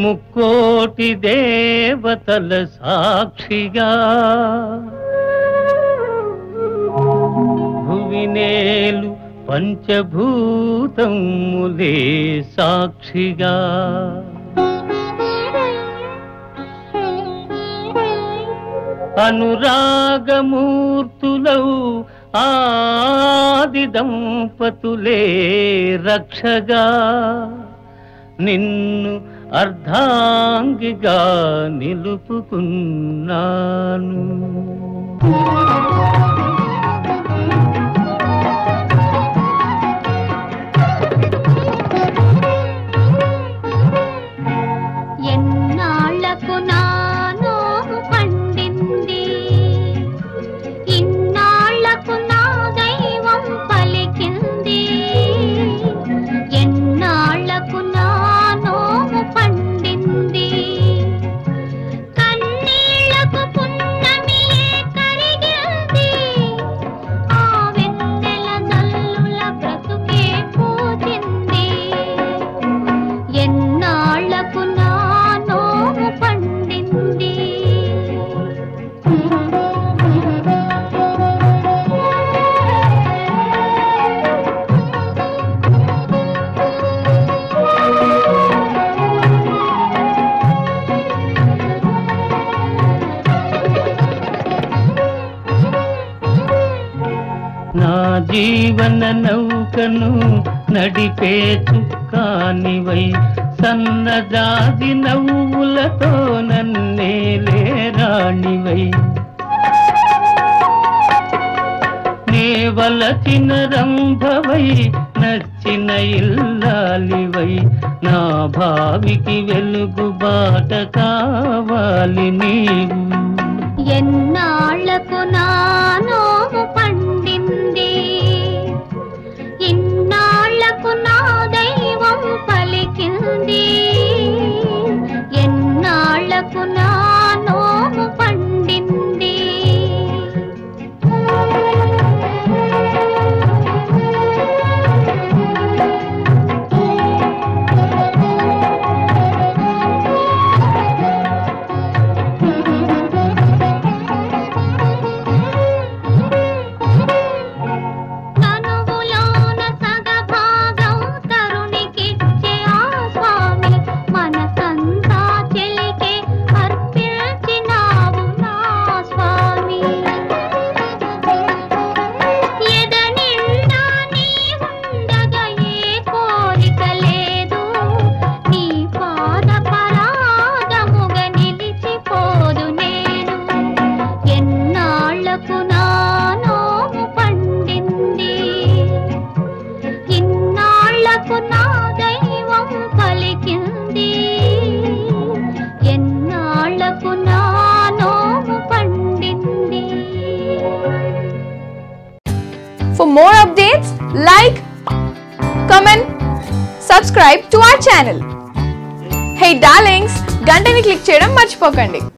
ముక్కోటి దేవతల సాక్షిగా భువినేలు పంచభూతములే సాక్షిగా అనురాగమూర్తులౌ ఆది దంపతులే రక్షగా నిన్ను అర్ధాంగిగా నిలుపుకున్నాను ఎన్నాళ్లకు నానో పండింది ఇన్నాళ్లకు నా దైవం పలికింది ఎన్నాళ్లకు నానో పండింది కన్నీళ్లకు పున్నమియే కరిగింది ఆ వెన్నెల నల్లుల బ్రతుకే పూజింది ఎన్నాళ్లకు నానో పండింది నా జీవన నౌకను నడిపే చుక్కానివై సన్నజాజి నవ్వులతో నన్నేలే రాణివై నే వలచిన రంభవై నచ్చిన ఇల్లాలివై నా భావికి వెలుగు బాట కావాలి నీవు ఎన్నాళ్లకు నానో పండింది ఇన్నాళ్లకు నా దైవం పలికింది ఎన్నాళ్లకు నానో పండింది కనువులోన సగభాగం తరుణికిచ్చే ఆ స్వామి మనసంతా చెలికే అర్పించినావు నా స్వామి ఎద నిండా నీ ఉండగా ఏ కోరిక లేదు నీ పాద పరాగముగ నిలిచిపోదు నేను ఎన్నాళ్లకు నానో పండింది ఇన్నాళ్లకు నా దైవం పలికింది ఎన్నాళ్లకు నానో పండింది For more updates, like, comment, subscribe to our channel. Hey darlings, గంటని click చేయడం మర్చిపోకండి